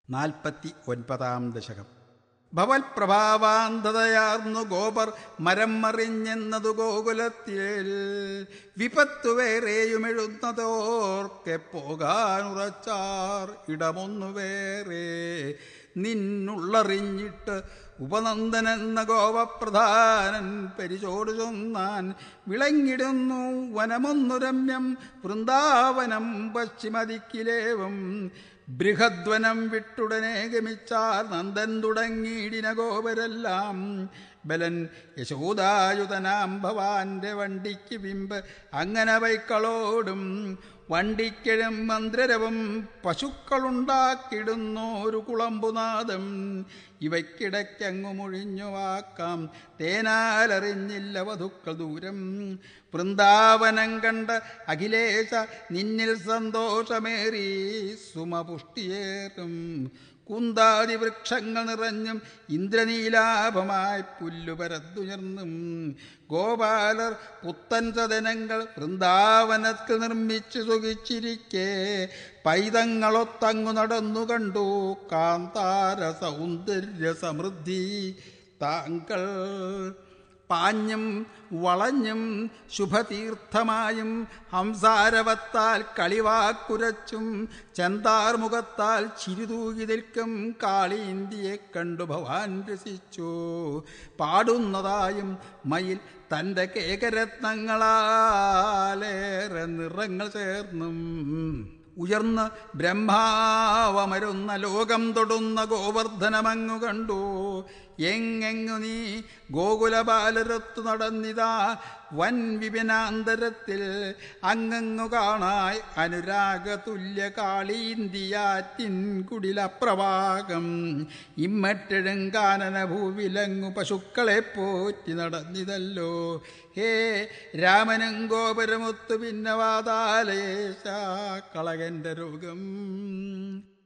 നാൽപ്പത്തി ഒൻപതാം ദശകം ഭവൽ പ്രഭാവാന്തതയാർന്നു ഗോപർ മരം മറിഞ്ഞെന്നതു ഗോകുലത്തിൽ വിപത്തു വേറെയുമെഴുന്നതോർക്കെ പോകാനുറച്ചാർ ഇടമൊന്നു വേറെ നിന്നുള്ളറിഞ്ഞിട്ട് ഉപനന്ദനെന്ന ഗോപപ്രധാനൻ പരിചോട് ചൊന്നാൻ വിളങ്ങിടുന്നു വനമൊന്നു രമ്യം വൃന്ദാവനം പശ്ചിമദിക്കിലേവം ബൃഹദ്വനം വിട്ടുടനെ ഗമിച്ചാൽ നന്ദൻ തുടങ്ങിയിടിന ഗോപരെല്ലാം ബലൻ യശോദായുധനാം ഭവാന്റെ വണ്ടിക്ക് പിമ്പ് അങ്ങനെ വൈക്കളോടും വണ്ടിക്കിഴും മന്ത്രരവും പശുക്കളുണ്ടാക്കിടുന്നോരു കുളമ്പുനാദം ഇവയ്ക്കിടയ്ക്കങ്ങു മുഴിഞ്ഞു വാക്കാം തേനാലറിഞ്ഞില്ല വധുക്കൾ ദൂരം വൃന്ദാവനം കണ്ട അഖിലേശ നിന്നിൽ സന്തോഷമേറി സുമപുഷ്ടിയേറും കുന്താതി വൃക്ഷങ്ങൾ നിറഞ്ഞും ഇന്ദ്രനീലാഭമായി പുല്ലു പരത്തുയർന്നും ഗോപാലർ പുത്തൻ സദനങ്ങൾ വൃന്ദാവനത്തിൽ നിർമ്മിച്ചു സുഖിച്ചിരിക്കെ പൈതങ്ങളൊത്തങ്ങു നടന്നു കണ്ടു കാന്താര സൗന്ദര്യ സമൃദ്ധി താങ്കൾ പാഞ്ഞും വളഞ്ഞും ശുഭതീർത്ഥമായും ഹംസാരവത്താൽ കളിവാക്കുരച്ചും ചന്താർമുഖത്താൽ ചിരിതൂകി നിൽക്കും കാളീന്തിയെ കണ്ടു ഭവാൻ രസിച്ചു പാടുന്നതായും മയിൽ തൻ്റെ കേകരത്നങ്ങളാലേറെ നിറങ്ങൾ ചേർന്നും ഉയർന്ന് ബ്രഹ്മാവമരുന്ന ലോകം തൊടുന്ന ഗോവർദ്ധനമങ്ങു കണ്ടു എങ്ങെങ്ങു നീ ഗോകുലപാലരത്തു നടന്നിതാ വൻ വിപിനാന്തരത്തിൽ അങ്ങങ്ങു കാണായി അനുരാഗതുല്യ കാളീന്തിയാറ്റിൻ കുടിലപ്രവാകം ഇമ്മറ്റെഴുങ്കാനന ഭൂവിലങ്ങു പശുക്കളെ പോറ്റി നടന്നിതല്ലോ ഹേ രാമനും ഗോപുരമൊത്തു പിന്നെ വാതാലേശ കളകന്റെ രോഗം